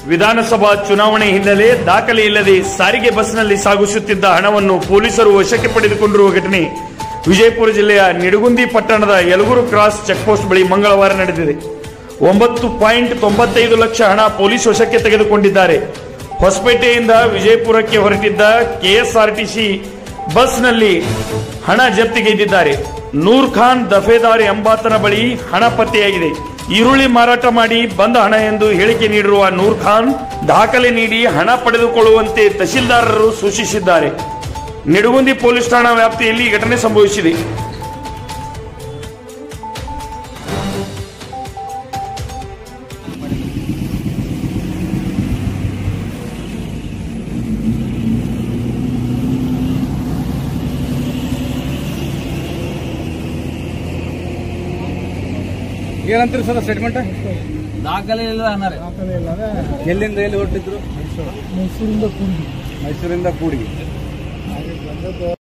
ವಿಧಾನಸಭಾ ಚುನಾವಣೆ ಹಿನ್ನೆಲೆ ದಾಖಲೆ ಇಲ್ಲದೆ ಸಾರಿಗೆ ಬಸ್ನಲ್ಲಿ ಸಾಗಿಸುತ್ತಿದ್ದ ಹಣವನ್ನು ಪೊಲೀಸರು ವಶಕ್ಕೆ ಪಡೆದುಕೊಂಡಿರುವ ಘಟನೆ ವಿಜಯಪುರ ಜಿಲ್ಲೆಯ ನಿಡಗುಂದಿ ಪಟ್ಟಣದ ಯಲಗೂರು ಕ್ರಾಸ್ ಚೆಕ್ಪೋಸ್ಟ್ ಬಳಿ ಮಂಗಳವಾರ ನಡೆದಿದೆ ಒಂಬತ್ತು ಪಾಯಿಂಟ್ ತೊಂಬತ್ತೈದು ಲಕ್ಷ ಹಣ ಪೊಲೀಸ್ ವಶಕ್ಕೆ ತೆಗೆದುಕೊಂಡಿದ್ದಾರೆ ಹೊಸಪೇಟೆಯಿಂದ ವಿಜಯಪುರಕ್ಕೆ ಹೊರಟಿದ್ದ ಕೆಎಸ್ಆರ್ಟಿಸಿ ಬಸ್ನಲ್ಲಿ ಹಣ ಜಪ್ತಿಗೈದಿದ್ದಾರೆ ನೂರ್ ಖಾನ್ ದಫೇದಾರ್ ಎಂಬಾತನ ಬಳಿ ಹಣ ಪತ್ತೆಯಾಗಿದೆ ಈರುಳ್ಳಿ ಮಾರಾಟ ಮಾಡಿ ಬಂದ ಹಣ ಎಂದು ಹೇಳಿಕೆ ನೀಡಿರುವ ನೂರ್ ಖಾನ್ ದಾಖಲೆ ನೀಡಿ ಹಣ ಪಡೆದುಕೊಳ್ಳುವಂತೆ ತಹಶೀಲ್ದಾರರು ಸೂಚಿಸಿದ್ದಾರೆ ನಿಡಗುಂದಿ ಪೊಲೀಸ್ ಠಾಣಾ ವ್ಯಾಪ್ತಿಯಲ್ಲಿ ಈ ಘಟನೆ ಸಂಭವಿಸಿದೆ ಏನಂತೀರಿ ಸರ್ ಸ್ಟೇಟ್ಮೆಂಟ್ ದಾಖಲೆ ಇಲ್ಲ ಅನ್ನಾರೆ ಎಲ್ಲಿಂದ ಎಲ್ಲಿ ಹೊರಟಿದ್ರು ಮೈಸೂರಿಂದ ಕೂಡಿ ಮೈಸೂರಿಂದ ಕೂಡಿಗೆ